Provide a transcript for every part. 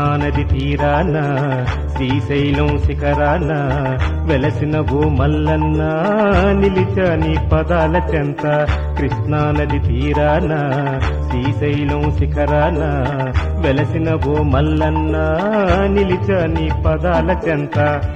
కృష్ణానది తీరాన శ్రీశైలం శిఖరాన వెలసిన ఓ మల్లన్న నిలిచ నీ పదాల చెంత కృష్ణానది తీరాన శ్రీశైలం శిఖరాన వెలసిన ఓ మల్లన్న నిలిచ నీ పదాల చెంత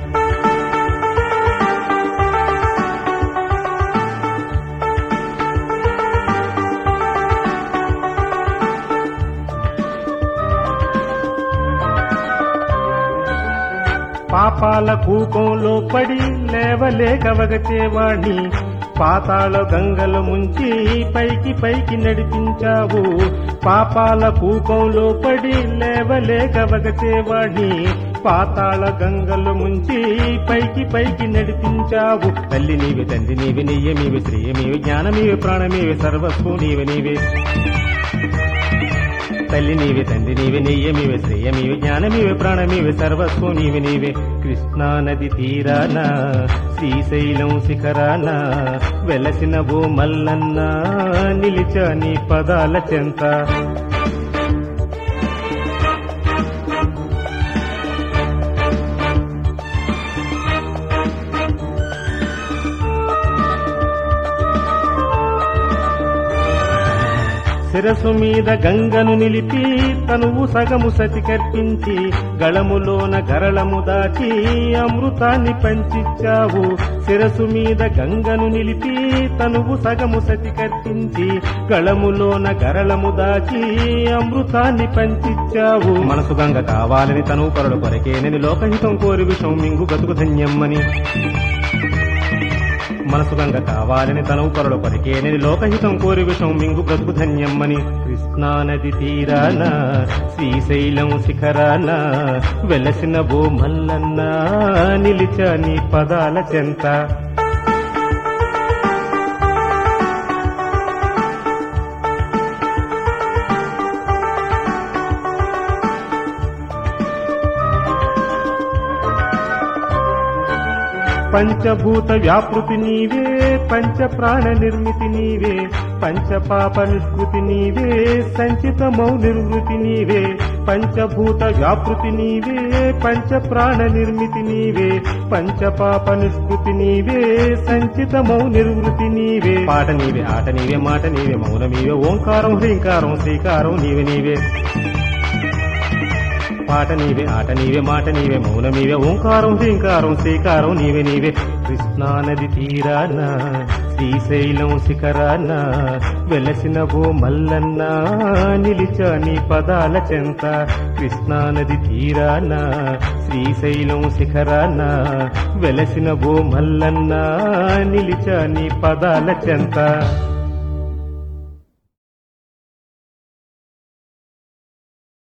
పాపాల కూపంలో పడి లేవలేక వగచేవాణ్ణి పాతాళ గంగలు ముంచి పైకి పైకి నడిపించావు పాపాల కూపంలో పడి లేవలేక వగచేవాణ్ణి పాతాళ గంగలు ముంచి పైకి పైకి నడిపించావు తల్లి నీవి తండ్రి నీవి నెయ్యమీవి శ్రేయమీవి జ్ఞానమీవి ప్రాణమీవి సర్వస్వం నీవి నీవే తల్లి నీవే తండ్రి నీవే నెయ్యమివే శ్రేయమివే జ్ఞానమివే ప్రాణమివే సర్వస్వం నీవే నీవే కృష్ణా నది తీరాన శ్రీశైలం శిఖరాన వెలసిన ఓ మల్లన్న నిలిచ నీ పదాల చెంత శిరసు మీద గంగను నిలిపి తనువు సగము సతి కర్పించి గళములోన గరళము దాచి అమృతాన్ని పంచిచ్చావు శిరసు మీద గంగను నిలిపి తనువు సగము సతి కర్పించి గళములోన గరళము దాచి అమృతాన్ని పంచిచ్చావు మనసు గంగ కావాలని తనువు పరుడు కొరకేనని లోకహితం కోరి విషం మింగు బతుకు ధన్యమ్మని మనసు గంగ కావాలని తనవు పరుడు పలికేనని లోకహితం కోరి విషం మింగు బ్రతుకు ధన్యమ్మని కృష్ణానది తీరాన శ్రీశైలం శిఖరాన వెలసిన ఓ మల్లన్న నిలిచ నీ పదాల చెంత పంచభూత వ్యాపృతి నీవే పంచ ప్రాణ నిర్మితి నీవే పంచ పాప నిష్కృతి నీవే సంచితమౌ నిర్వృతి నీవే పంచభూత వ్యాపృతి నీవే పంచ ప్రాణ నిర్మితి నీవే పంచ పాప నిష్కృతి నీవే సంచితమౌ నిర్వృతి నీవే పాట నీవే ఆట నీవే మాట నీవే మౌనమీవే ఓంకారం హ్రీంకారం శ్రీకారం నీవే నీవే పాట నీవే ఆట నీవే మాట నీవే మౌనమీవే ఓంకారం శ్రీంకారం శ్రీకారం నీవే నీవే కృష్ణానది తీరాన శ్రీశైలం శిఖరాన వెలసిన ఓ మల్లన్న నిలిచ నీ పదాల చెంత కృష్ణానది తీరాన శ్రీశైలం శిఖరాన వెలసిన ఓ మల్లన్న నిలిచ నీ పదాల చెంత